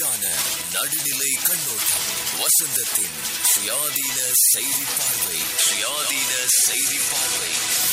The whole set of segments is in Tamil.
வெளிப்படையான நடுநிலை கண்ணோட்டம் வசந்தத்தின் சுயாதீன செய்தி பார்வை சுயாதீன செய்தி பார்வை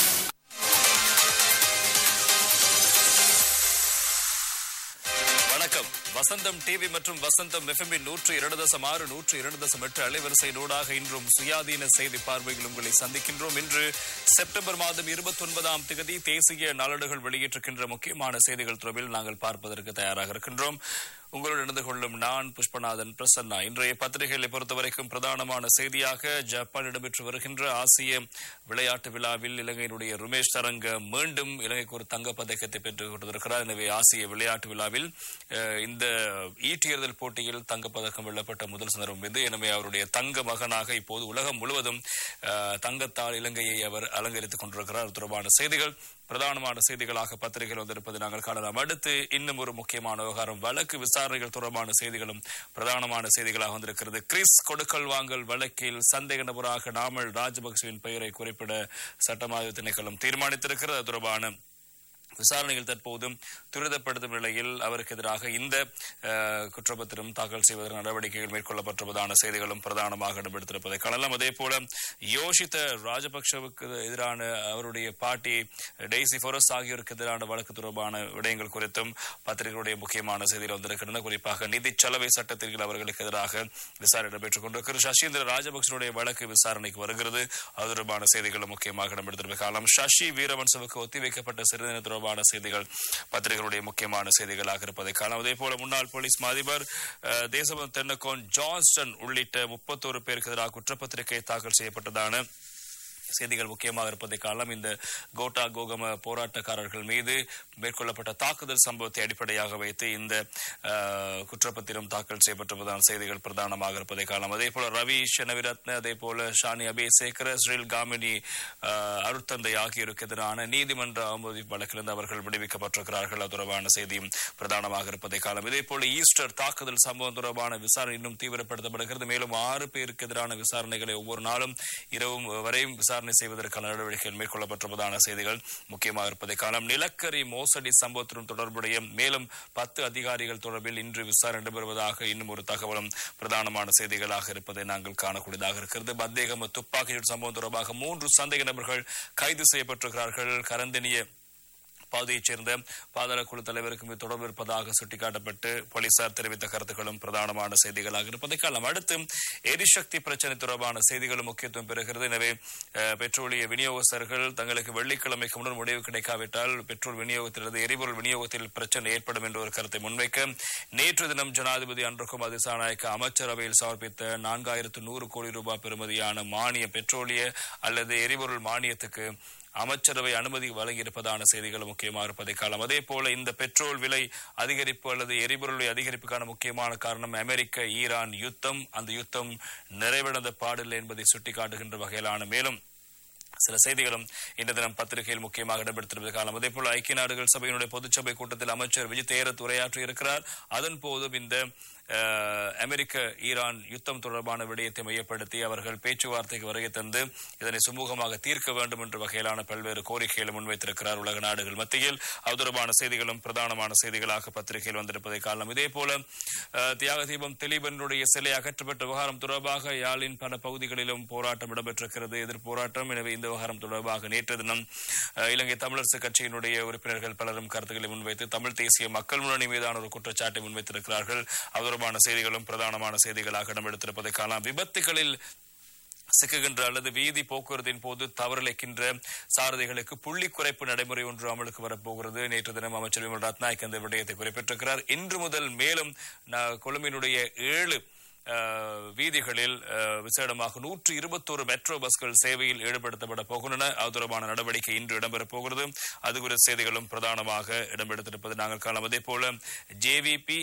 வணக்கம் வசந்தம் டிவி மற்றும் வசந்தம் எஃப்எம்மின் நூற்று இரண்டு தசம் ஆறு நூற்று இரண்டு தசம் எட்டு அலைவரிசை நூடாக இன்றும் சுயாதீன செய்தி பார்வையில் உங்களை சந்திக்கின்றோம் இன்று செப்டம்பர் மாதம் இருபத்தி ஒன்பதாம் தேதி தேசிய நாளேடுகள் வெளியிட்டிருக்கின்ற முக்கியமான செய்திகள் தொடர்பில் நாங்கள் பார்ப்பதற்கு தயாராக இருக்கின்றோம் உங்களோடு இணைந்து கொள்ளும் நான் புஷ்பநாதன் பிரசன்னா இன்றைய பத்திரிகைகளை பொறுத்தவரைக்கும் பிரதானமான செய்தியாக ஜப்பான் இடம்பெற்று வருகின்ற ஆசிய விளையாட்டு விழாவில் இலங்கையினுடைய ருமேஷ் தரங்க மீண்டும் இலங்கைக்கு ஒரு தங்கப் பதக்கத்தை பெற்றுக் கொடுத்திருக்கிறார் எனவே ஆசிய விளையாட்டு விழாவில் அஹ், இந்த ஈட்டியறுதல் போட்டியில் தங்கப்பதக்கம் வெல்லப்பட்ட முதல் சந்தர்ப்பம் இது எனவே அவருடைய தங்க மகனாக இப்போது உலகம் முழுவதும் அஹ், தங்கத்தால் இலங்கையை அவர் அலங்கரித்துக் கொண்டிருக்கிறார் அது தொடர்பான செய்திகள் பிரதானமான செய்திகளாக பத்திரிகையில் வந்திருப்பதை நாங்கள் காணலாம் அடுத்து இன்னும் ஒரு முக்கியமான விவகாரம் வழக்கு விசாரணைகள் தொடர்பான செய்திகளும் பிரதானமான செய்திகளாக வந்திருக்கிறது கிறிஸ் கொடுக்கல் வாங்கல் வழக்கில் சந்தேக நபராக நாமல் ராஜபக்சவின் பெயரை குறிப்பிட சட்டமாய்வு திணைக்களம் தீர்மானித்திருக்கிறது அது தொடர்பான விசாரணைகள் தற்போது துரிதப்படுத்தும் நிலையில் அவருக்கு எதிராக இந்த அஹ், குற்றப்பத்திரம் தாக்கல் செய்வதற்கு நடவடிக்கைகள் மேற்கொள்ளப்பட்டிருப்பதான செய்திகளும் பிரதானமாக இடம்பெடுத்திருப்பதை காணலாம் அதே போல யோசித்த ராஜபக்சவுக்கு எதிரான அவருடைய பாட்டி டெய்சி ஃபொரஸ் ஆகியோருக்கு எதிரான வழக்கு தொடர்பான விடயங்கள் குறித்தும் பத்திரிகைகளுடைய முக்கியமான செய்திகள் வந்திருக்கின்றன குறிப்பாக நிதி செலவை சட்டத்திற்கு அவர்களுக்கு எதிராக விசாரணை நடைபெற்றுக் கொண்டிருக்கிறது சசீந்திர ராஜபக்சனுடைய வழக்கு விசாரணைக்கு வருகிறது அது தொடர்பான செய்திகளும் முக்கியமாக இடம்பெடுத்திருப்ப காலம் சசி வீரவன்சவுக்கு ஒத்திவைக்கப்பட்ட சிறிது தொடர்பான செய்திகள் பத்திரிகைகளுடைய முக்கியமான செய்திகளாக இருப்பதை காணலாம் அதே போல முன்னாள் போலீஸ் மா அதிபர் அஹ், தேசபந்து தென்னக்கோன் ஜான்ஸ்டன் உள்ளிட்ட முப்பத்தோரு பேருக்கு எதிராக குற்றப்பத்திரிகை தாக்கல் செய்யப்பட்டதான செய்திகள் முக்கியமாக இருப்பதை காரணம் இந்த கோட்டா கோகம போராட்டக்காரர்கள் மீது மேற்கொள்ளப்பட்ட தாக்குதல் சம்பவத்தை அடிப்படையாக வைத்து இந்த அஹ், குற்றப்பத்திரம் தாக்கல் செய்யப்பட்டிருப்பதான செய்திகள் பிரதானமாக இருப்பதை காரணம் அதே போல ரவி ஷனவிரத்ன அதே போல ஷானி அபேசேகர ஸ்ரீல் காமினி அஹ், அருட்தந்தை ஆகியோருக்கு எதிரான நீதிமன்ற அவமதிப்பு வழக்கிலிருந்து அவர்கள் விடுவிக்கப்பட்டிருக்கிறார்கள் அது தொடர்பான செய்தியும் பிரதானமாக இருப்பதை காலம் இதே போல ஈஸ்டர் தாக்குதல் சம்பவம் தொடர்பான விசாரணை இன்னும் தீவிரப்படுத்தப்படுகிறது மேலும் ஆறு பேருக்கு எதிரான விசாரணைகளை ஒவ்வொரு நாளும் இரவும் வரையும் விசாரணை செய்வதற்கான நடவடிக்கைகள் மேற்கொள்ளப்பட்டிருப்பதான செய்திகள் முக்கியமாக இருப்பதை காலம் நிலக்கரி மோசடி சம்பவத்துடன் தொடர்புடைய மேலும் பத்து அதிகாரிகள் தொடர்பில் இன்று விசாரணை நடைபெறுவதாக இன்னும் ஒரு தகவலும் பிரதானமான செய்திகளாக இருப்பதை நாங்கள் காணக்கூடியதாக இருக்கிறது பத்தேகம துப்பாக்கிச்சூடு சம்பவம் தொடர்பாக மூன்று சந்தேக நபர்கள் கைது செய்யப்பட்டிருக்கிறார்கள் கரந்தனிய பாதையைச் சேர்ந்த பாதாள குழு தலைவருக்கும் இது தொடர்பு இருப்பதாக சுட்டிக்காட்டப்பட்டு போலீசார் தெரிவித்த கருத்துக்களும் பிரதானமான செய்திகளாக இருப்பதை காலம் அடுத்து எரிசக்தி பிரச்சனை தொடர்பான செய்திகளும் முக்கியத்துவம் பெறுகிறது எனவே அஹ், பெட்ரோலிய விநியோகஸ்தர்கள் தங்களுக்கு வெள்ளிக்கிழமைக்கு முன்னர் முடிவு கிடைக்காவிட்டால் பெட்ரோல் விநியோகத்திலிருந்து எரிபொருள் விநியோகத்தில் பிரச்சனை ஏற்படும் என்ற ஒரு கருத்தை முன்வைக்க நேற்று தினம் ஜனாதிபதி அன்றுகுமார் திசாநாயக்க அமைச்சரவையில் சமர்ப்பித்த நான்காயிரத்து நூறு கோடி ரூபாய் பெறுமதியான மானிய பெட்ரோலிய அல்லது எரிபொருள் மானியத்துக்கு அமைச்சரவை அனுமதி வழங்கியிருப்பதான செய்திகள் முக்கியமாக இருப்பதை காலம் அதே போல இந்த பெட்ரோல் விலை அதிகரிப்பு அல்லது எரிபொருள் விலை அதிகரிப்புக்கான முக்கியமான காரணம் அமெரிக்க ஈரான் யுத்தம் அந்த யுத்தம் நிறைவடைந்த பாடில்லை என்பதை சுட்டிக்காட்டுகின்ற வகையிலான மேலும் சில செய்திகளும் இன்று தினம் பத்திரிகையில் முக்கியமாக இடம்பெடுத்திருப்பது காலம் அதே போல ஐக்கிய நாடுகள் சபையினுடைய பொதுச்சபை கூட்டத்தில் அமைச்சர் விஜய் தேரத் உரையாற்றி இருக்கிறார் அதன் போதும் இந்த அஹ், அமெரிக்க ஈரான் யுத்தம் தொடர்பான விடயத்தை மையப்படுத்தி அவர்கள் பேச்சுவார்த்தைக்கு வருகை தந்து இதனை சுமூகமாக தீர்க்க வேண்டும் என்ற வகையிலான பல்வேறு கோரிக்கைகளை முன்வைத்திருக்கிறார் உலக நாடுகள் மத்தியில் அது தொடர்பான செய்திகளும் பிரதானமான செய்திகளாக பத்திரிகையில் வந்திருப்பதை காரணம் இதே போல அஹ், தியாக தீபம் திலீபனுடைய சிலை அகற்றப்பட்ட விவகாரம் தொடர்பாக யாழின் பல பகுதிகளிலும் போராட்டம் இடம்பெற்றிருக்கிறது எதிர் போராட்டம் எனவே இந்த விவகாரம் தொடர்பாக நேற்று தினம் அஹ், இலங்கை தமிழரசு கட்சியினுடைய உறுப்பினர்கள் பலரும் கருத்துக்களை முன்வைத்து தமிழ் தேசிய மக்கள் முன்னணி மீதான ஒரு குற்றச்சாட்டை முன்வைத்திருக்கிறார்கள் அது தொடர்பான செய்திகளும் பிரதானமான செய்திகளாக இடம்பெடுத்திருப்பதை காணலாம் விபத்துகளில் சிக்குகின்ற அல்லது வீதி போக்குவரத்தின் போது தவறிழைக்கின்ற சாரதிகளுக்கு புள்ளி குறைப்பு நடைமுறை ஒன்று அமலுக்கு வரப்போகிறது நேற்று தினம் அமைச்சர் விமல் ரத்நாயக் இந்த விடயத்தை குறிப்பிட்டிருக்கிறார் இன்று முதல் மேலும் ந- கொழும்பினுடைய ஏழு அஹ், வீதிகளில் அஹ், விசேடமாக நூற்று இருபத்தோரு மெட்ரோ பஸ்கள் சேவையில் ஈடுபடுத்தப்பட போகின்றன அது தொடர்பான நடவடிக்கை இன்று இடம்பெறப் போகிறது அது குறித்த செய்திகளும் பிரதானமாக இடம்பெடுத்திருப்பது நாங்கள் காணலாம் அதே போல ஜேவிபி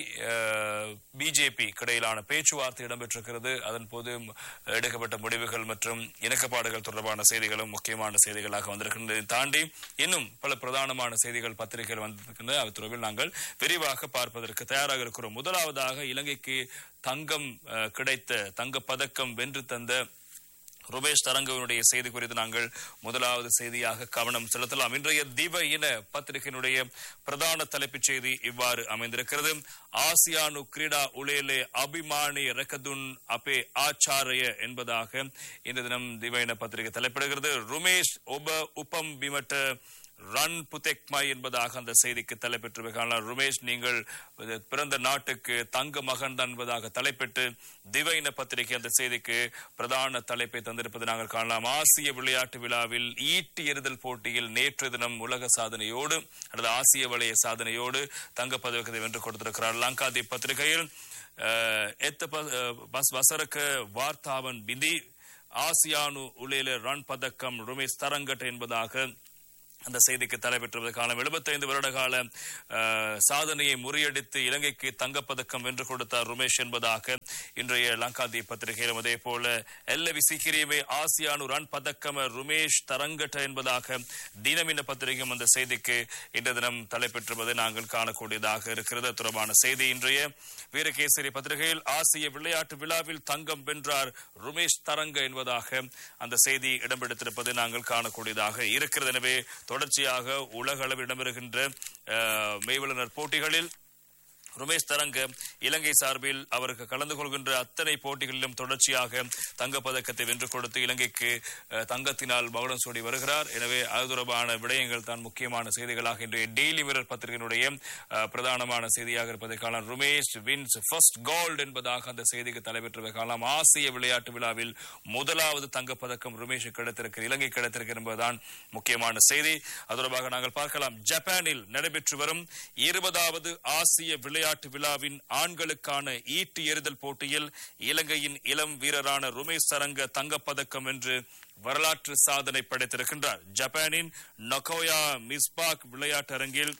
பிஜேபி இடையிலான பேச்சுவார்த்தை இடம்பெற்றிருக்கிறது அதன் போது எடுக்கப்பட்ட முடிவுகள் மற்றும் இணக்கப்பாடுகள் தொடர்பான செய்திகளும் முக்கியமான செய்திகளாக வந்திருக்கின்றன இதை தாண்டி இன்னும் பல பிரதானமான செய்திகள் பத்திரிகைகள் வந்திருக்கின்றன அது தொடர்பில் நாங்கள் விரிவாக பார்ப்பதற்கு தயாராக இருக்கிறோம் முதலாவதாக இலங்கைக்கு தங்கம் அஹ், கிடைத்த தங்க பதக்கம் வென்று தந்த ருமேஷ் தரங்கவினுடைய செய்தி குறித்து நாங்கள் முதலாவது செய்தியாக கவனம் செலுத்தலாம் இன்றைய தீப இன பத்திரிகையினுடைய பிரதான தலைப்புச் செய்தி இவ்வாறு அமைந்திருக்கிறது ஆசியானு கிரீடா உலேலே அபிமானி ரெக்கதுன் அப்பே ஆச்சாரிய என்பதாக இன்று தினம் தீப இன பத்திரிகை தலைப்பிடுகிறது ருமேஷ் உப உபம் பிமட்ட ரன் புதெக்மா என்பதாக அந்த செய்திக்கு தலைப்பெற்று காணலாம் ருமேஷ் நீங்கள் பிறந்த நாட்டுக்கு தங்க மகன் தான் என்பதாக தலைப்பிட்டு திவைன பத்திரிகை அந்த செய்திக்கு பிரதான தலைப்பை தந்திருப்பதை நாங்கள் காணலாம் ஆசிய விளையாட்டு விழாவில் ஈட்டி எறிதல் போட்டியில் நேற்று தினம் உலக சாதனையோடு அல்லது ஆசிய வளைய சாதனையோடு தங்க பதக்கத்தை வென்று கொடுத்திருக்கிறார் லங்காதீப் பத்திரிகையில் அஹ், எத்த ப- அஹ், பஸ் வசரக்க வார்த்தாவன் பிந்தி ஆசியானு உலேல ரன் பதக்கம் ருமேஷ் தரங்கட் என்பதாக அந்த செய்திக்கு தலைப்பெற்றது காலம் 75 வருட கால அஹ், சாதனையை முறியடித்து இலங்கைக்கு தங்கப்பதக்கம் வென்று கொடுத்தார் ருமேஷ் என்பதாக இன்றைய லங்காதீப் பத்திரிகையிலும் அதே போல எல்லவி சீக்கிரியமே ஆசியானு ரன் பதக்கம ருமேஷ் தரங்கட்ட என்பதாக தினமின பத்திரிகையும் அந்த செய்திக்கு இன்று தினம் தலைப்பெற்றுவதை நாங்கள் காணக்கூடியதாக இருக்கிறது அது தொடர்பான செய்தி இன்றைய வீரகேசரி பத்திரிகையில் ஆசிய விளையாட்டு விழாவில் தங்கம் வென்றார் ருமேஷ் தரங்க என்பதாக அந்த செய்தி இடம்பெடுத்திருப்பதை நாங்கள் காணக்கூடியதாக இருக்கிறது எனவே தொடர்ச்சியாக உலக அளவில் இடம்பெறுகின்ற அஹ், மெய்வல்லுநர் போட்டிகளில் ருமேஷ் தரங்க இலங்கை சார்பில் அவருக்கு கலந்து கொள்கின்ற அத்தனை போட்டிகளிலும் தொடர்ச்சியாக தங்கப்பதக்கத்தை வென்று கொடுத்து இலங்கைக்கு அஹ், தங்கத்தினால் மகுடம் சூடி வருகிறார் எனவே அது தொடர்பான விடயங்கள் தான் முக்கியமான செய்திகளாக இன்றைய டெய்லி மிரர் பத்திரிகையினுடைய அஹ், பிரதானமான செய்தியாக இருப்பதை காணலாம் ருமேஷ் வின்ஸ் ஃபர்ஸ்ட் கோல்டு என்பதாக அந்த செய்திக்கு தலைப்பெற்றதை காணலாம் ஆசிய விளையாட்டு விழாவில் முதலாவது தங்கப்பதக்கம் ருமேஷுக்கு கிடைத்திருக்கிற இலங்கை கிடைத்திருக்கிறது என்பதுதான் முக்கியமான செய்தி அது தொடர்பாக நாங்கள் பார்க்கலாம் ஜப்பானில் நடைபெற்று வரும் இருபதாவது ஆசிய விளையாட்டு விழாவின் ஆண்களுக்கான ஈட்டி எறிதல் போட்டியில் இலங்கையின் இளம் வீரரான ருமேஷ் சரங்க தங்கப்பதக்கம் வென்று வரலாற்று சாதனை படைத்திருக்கின்றார் ஜப்பானின் நொகோயா மிஸ்பாக் விளையாட்டரங்கில்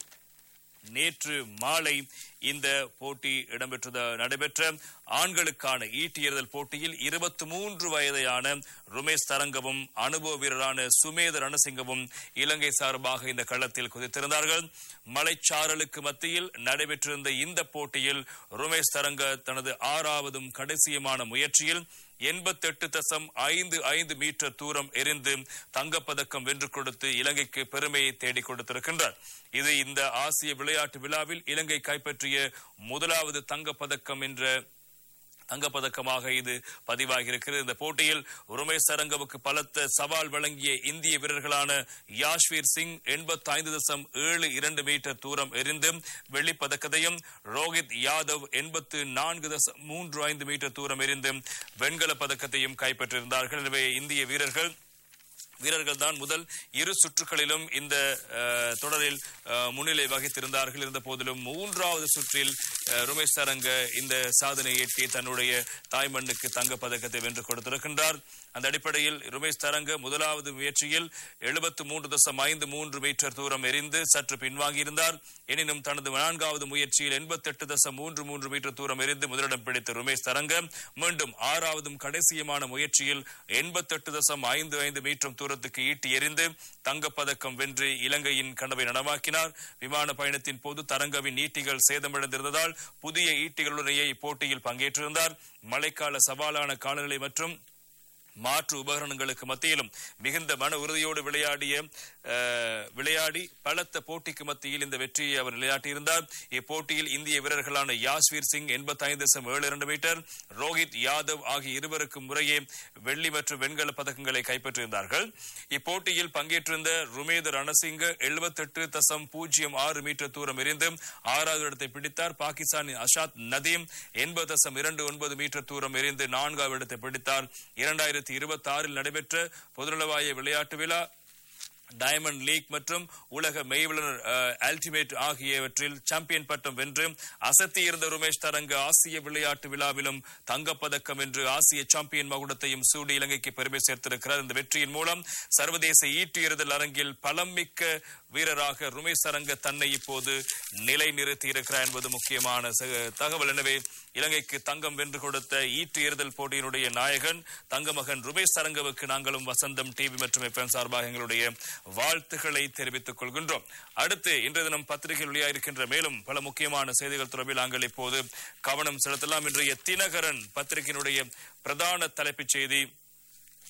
நேற்று மாலை இந்த போட்டி இடம்பெற்றது நடைபெற்ற ஆண்களுக்கான ஈட்டி எறிதல் போட்டியில் இருபத்தி மூன்று வயதையான ருமேஷ் தரங்கவும் அனுபவ வீரரான சுமேத ரணசிங்கவும் இலங்கை சார்பாக இந்த களத்தில் குதித்திருந்தார்கள் மலைச்சாரலுக்கு மத்தியில் நடைபெற்றிருந்த இந்த போட்டியில் ருமேஷ் தரங்க தனது ஆறாவதும் கடைசியுமான முயற்சியில் எண்பத்தெட்டு தசம் ஐந்து ஐந்து மீட்டர் தூரம் எரிந்து தங்கப்பதக்கம் வென்று கொடுத்து இலங்கைக்கு பெருமையை தேடிக் கொடுத்திருக்கின்றார் இது இந்த ஆசிய விளையாட்டு விழாவில் இலங்கை கைப்பற்றிய முதலாவது தங்கப்பதக்கம் என்ற தங்கப்பதக்கமாக இது பதிவாகி இருக்கிறது இந்த போட்டியில் உருமேஷ் சரங்கவுக்கு பலத்த சவால் வழங்கிய இந்திய வீரர்களான யாஷ்வீர் சிங் எண்பத்தி ஐந்து தசம் ஏழு இரண்டு மீட்டர் தூரம் எரிந்து வெள்ளிப் பதக்கத்தையும் ரோஹித் யாதவ் எண்பத்து நான்கு தசம் மூன்று ஐந்து மீட்டர் தூரம் எரிந்து வெண்கலப் பதக்கத்தையும் கைப்பற்றியிருந்தார்கள் எனவே இந்திய வீரர்கள் வீரர்கள் தான் முதல் இரு சுற்றுகளிலும் இந்த அஹ், தொடரில் அஹ், முன்னிலை வகித்திருந்தார்கள் இருந்த போதிலும் மூன்றாவது சுற்றில் அஹ், ருமேஷ் சரங்க இந்த சாதனை எட்டி தன்னுடைய தாய்மண்ணுக்கு தங்கப் பதக்கத்தை வென்று கொடுத்திருக்கின்றார் அந்த அடிப்படையில் ருமேஷ் தரங்க முதலாவது முயற்சியில் எழுபத்து மூன்று தசம் ஐந்து மூன்று மீட்டர் தூரம் எரிந்து சற்று பின்வாங்கியிருந்தார் எனினும் தனது நான்காவது முயற்சியில் எண்பத்தெட்டு தசம் மூன்று மூன்று மீட்டர் தூரம் எரிந்து முதலிடம் பிடித்த ருமேஷ் தரங்க மீண்டும் ஆறாவதும் கடைசியுமான முயற்சியில் எண்பத்தெட்டு தசம் ஐந்து ஐந்து மீட்டர் தூரத்துக்கு ஈட்டி எறிந்து தங்கப்பதக்கம் வென்று இலங்கையின் கனவை நனவாக்கினார் விமான பயணத்தின் போது தரங்கவின் ஈட்டிகள் சேதமடைந்திருந்ததால் புதிய ஈட்டிகளுடைய இப்போட்டியில் பங்கேற்றிருந்தார் மழைக்கால சவாலான காலநிலை மற்றும் மாற்று உபகரணங்களுக்கு மத்தியிலும் மிகுந்த மன உறுதியோடு விளையாடிய அஹ், விளையாடி பலத்த போட்டிக்கு மத்தியில் இந்த வெற்றியை அவர் நிலையாட்டியிருந்தார் இப்போட்டியில் இந்திய வீரர்களான யாஸ்வீர் சிங் எண்பத்தி ஐந்து தசம் ஏழு இரண்டு மீட்டர் ரோஹித் யாதவ் ஆகிய இருவருக்கும் முறையே வெள்ளி மற்றும் வெண்கல பதக்கங்களை கைப்பற்றியிருந்தார்கள் இப்போட்டியில் பங்கேற்றிருந்த ருமேத ரணசிங்க எழுபத்தெட்டு தசம் பூஜ்ஜியம் ஆறு மீட்டர் தூரம் எறிந்து ஆறாவது இடத்தை பிடித்தார் பாகிஸ்தானின் அஷாத் நதீம் எண்பது தசம் இரண்டு ஒன்பது மீட்டர் தூரம் எறிந்து நான்காவது இடத்தை பிடித்தார் இரண்டாயிரத்தி இருபத்தி ஆறில் நடைபெற்ற பொதுநலவாய விளையாட்டு விழா டயமண்ட் லீக் மற்றும் உலக மெய்வலர் அல்டிமேட் ஆகியவற்றில் சாம்பியன் பட்டம் வென்று அசத்தியிருந்த ருமேஷ் தரங்க ஆசிய விளையாட்டு விழாவிலும் தங்கப்பதக்கம் வென்று ஆசிய சாம்பியன் மகுடத்தையும் சூடி இலங்கைக்கு பெருமை சேர்த்திருக்கிறார் இந்த வெற்றியின் மூலம் சர்வதேச ஈட்டு எறிதல் அரங்கில் பலம் மிக்க வீரராக ருமேஷ் தரங்க தன்னை இப்போது நிலைநிறுத்தி இருக்கிறார் என்பது முக்கியமான ச- தகவல் எனவே இலங்கைக்கு தங்கம் வென்று கொடுத்த ஈட்டு எறிதல் போட்டியினுடைய நாயகன் தங்கமகன் ருமேஷ் தரங்கவுக்கு நாங்களும் வசந்தம் டிவி மற்றும் எஃப்எம் சார்பாக எங்களுடைய வாழ்த்துக்களை தெரிவித்துக் கொள்கின்றோம் அடுத்து இன்றைய தினம் பத்திரிகையில் வெளியாயிருக்கின்ற மேலும் பல முக்கியமான செய்திகள் தொடர்பில் நாங்கள் இப்போது கவனம் செலுத்தலாம் இன்றைய தினகரன் பத்திரிகையினுடைய பிரதான தலைப்புச் செய்தி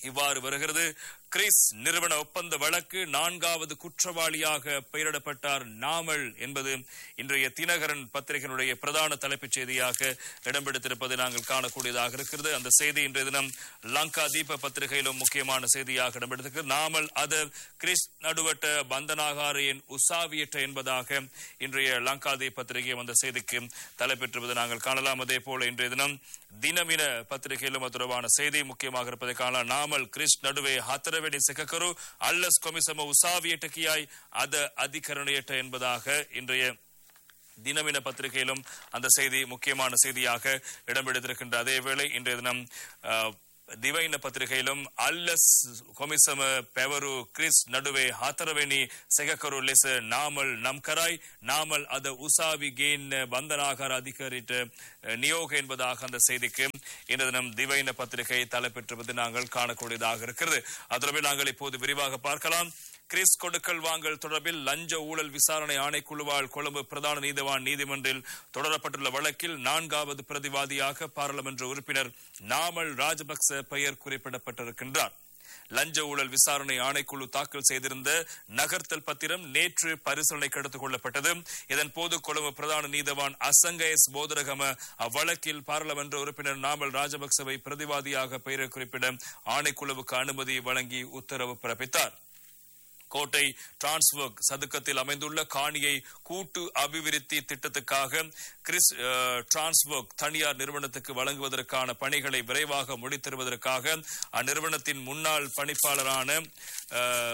இவ்வாறு வருகிறது கிறிஸ் நிறுவன ஒப்பந்த வழக்கு நான்காவது குற்றவாளியாக பெயரிடப்பட்டார் நாமல் என்பது இன்றைய தினகரன் பத்திரிகையினுடைய பிரதான தலைப்புச் செய்தியாக இடம்பெடுத்திருப்பதை நாங்கள் காணக்கூடியதாக இருக்கிறது அந்த செய்தி இன்றைய தினம் லங்கா தீப பத்திரிகையிலும் முக்கியமான செய்தியாக இடம்பெடுத்திருக்கிறது நாமல் அதர் கிறிஸ் நடுவட்ட பந்தனாகாரியின் உசாவியற்ற என்பதாக இன்றைய லங்கா தீப பத்திரிகை அந்த செய்திக்கு தலைப்பெற்றுவதை நாங்கள் காணலாம் அதே போல இன்றைய தினம் தினமின பத்திரிகையிலும் அது தொடர்பான செய்தி முக்கியமாக இருப்பதை காணலாம் நாமல் கிறிஸ் நடுவே ಹತ್ತರವೆಡಿ ಸಿಕ್ಕಕರು ಅಲ್ಲಸ್ ಕೊಮಿಸಮ ಉಸಾವಿಯಟಕಿಯಾய் ಅದ ಅಧಿಕರಣೆಯಟ என்பதாக இன்றைய தினமின பத்திரிகையிலும் அந்த செய்தி முக்கியமான செய்தியாக இடம்பெடுத்திருக்கின்ற அதேவேளை இன்றைய தினம் அஹ், ದಿವೈನ ಪತ್ರಿಕೆಯಲ್ಲೂ ಅಲ್ಲಸ್ ಕೊಮಿಸಮ ಪೆವರು ಕ್ರಿಸ್ ನಡುವೆ ಹಾತರವೆನಿ ಸೆಗಕರು ಲೆಸ್ ನಾಮಲ್ ನಮ್ಕರಾಯ್ நாமல் அத உசாவி கேன் பந்தனாகார அதிகாரிட்ட நியோக என்பதாக அந்த செய்திக்கு இன்று தினம் திவைன பத்திரிகை தலைப்பெற்றுவது நாங்கள் காணக்கூடியதாக இருக்கிறது அதற்கு நாங்கள் இப்போது விரிவாக பார்க்கலாம் கிறிஸ் கொடுக்கல் வாங்கல் தொடர்பில் லஞ்ச ஊழல் விசாரணை ஆணைக்குழுவால் கொழும்பு பிரதான நீதிவான் நீதிமன்றில் தொடரப்பட்டுள்ள வழக்கில் நான்காவது பிரதிவாதியாக பாராளுமன்ற உறுப்பினர் நாமல் ராஜபக்ச பெயர் குறிப்பிடப்பட்டிருக்கின்றார் லஞ்ச ஊழல் விசாரணை ஆணைக்குழு தாக்கல் செய்திருந்த நகர்த்தல் பத்திரம் நேற்று பரிசீலனைக்கு எடுத்துக் கொள்ளப்பட்டது இதன் போது கொழும்பு பிரதான நீதவான் அசங்க எஸ் போதரகம அவ்வழக்கில் பாராளுமன்ற உறுப்பினர் நாமல் ராஜபக்சவை பிரதிவாதியாக பெயரை குறிப்பிட ஆணைக்குழுவுக்கு அனுமதி வழங்கி உத்தரவு பிறப்பித்தார் கோட்டை டிரான்ஸ்வர்க் சதுக்கத்தில் அமைந்துள்ள காணியை கூட்டு அபிவிருத்தி திட்டத்துக்காக கிறிஸ் அஹ், டிரான்ஸ்வர்க் தனியார் நிறுவனத்துக்கு வழங்குவதற்கான பணிகளை விரைவாக முடித்தருவதற்காக அந்நிறுவனத்தின் முன்னாள் பணிப்பாளரான அஹ்,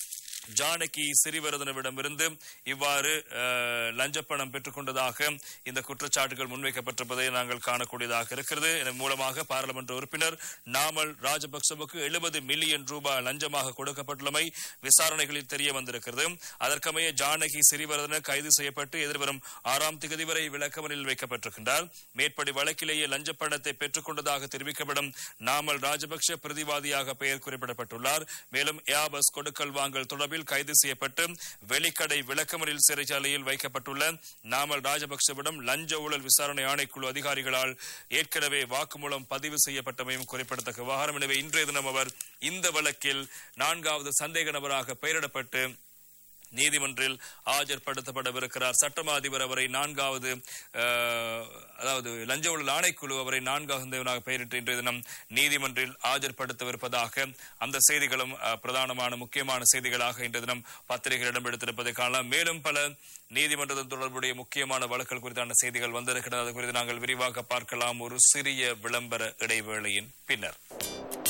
ஜானகி சிறிவரதனவிடமிருந்து இவ்வாறு அஹ், லஞ்சப்பணம் பெற்றுக் கொண்டதாக இந்த குற்றச்சாட்டுகள் முன்வைக்கப்பட்டிருப்பதை நாங்கள் காணக்கூடியதாக இருக்கிறது இதன் மூலமாக பாராளுமன்ற உறுப்பினர் நாமல் ராஜபக்சவுக்கு எழுபது மில்லியன் ரூபாய் லஞ்சமாக கொடுக்கப்பட்டுள்ளமை விசாரணைகளில் தெரிய வந்திருக்கிறது அதற்கமைய ஜானகி சிறிவரதன கைது செய்யப்பட்டு எதிர்வரும் ஆறாம் திகதி வரை விளக்கமறில் வைக்கப்பட்டிருக்கின்றார் மேற்படி வழக்கிலேயே லஞ்ச பணத்தை பெற்றுக் கொண்டதாக தெரிவிக்கப்படும் நாமல் ராஜபக்ஷ பிரதிவாதியாக பெயர் குறிப்பிடப்பட்டுள்ளார் மேலும் ஏபஸ் கொடுக்கல் வாங்கல் தொடர்பில் கைது செய்யப்பட்டு வெளிக்கடை விளக்கமறில் சிறைச்சாலையில் வைக்கப்பட்டுள்ள நாமல் ராஜபக்சவிடம் லஞ்ச ஊழல் விசாரணை ஆணைக்குழு அதிகாரிகளால் ஏற்கனவே வாக்குமூலம் பதிவு செய்யப்பட்டமையும் குறிப்பிடத்தக்க விவகாரம் எனவே இன்றைய தினம் அவர் இந்த வழக்கில் நான்காவது சந்தேக நபராக பெயரிடப்பட்டு நீதிமன்றில் ஆஜர்படுத்தப்படவிருக்கிறார் சட்டமா அதிபர் அவரை நான்காவது அஹ், அதாவது லஞ்ச ஊழல் ஆணைக்குழு அவரை நான்காவது பெயரிட்டு இன்றைய தினம் நீதிமன்றில் ஆஜர்படுத்தவிருப்பதாக அந்த செய்திகளும் அஹ், பிரதானமான முக்கியமான செய்திகளாக இன்றைய தினம் பத்திரிகைகள் இடம்பெடுத்திருப்பதை காணலாம் மேலும் பல நீதிமன்றத்தில் தொடர்புடைய முக்கியமான வழக்குகள் குறித்தான செய்திகள் வந்திருக்கிறது அது குறித்து நாங்கள் விரிவாக பார்க்கலாம் ஒரு சிறிய விளம்பர இடைவேளையின் பின்னர்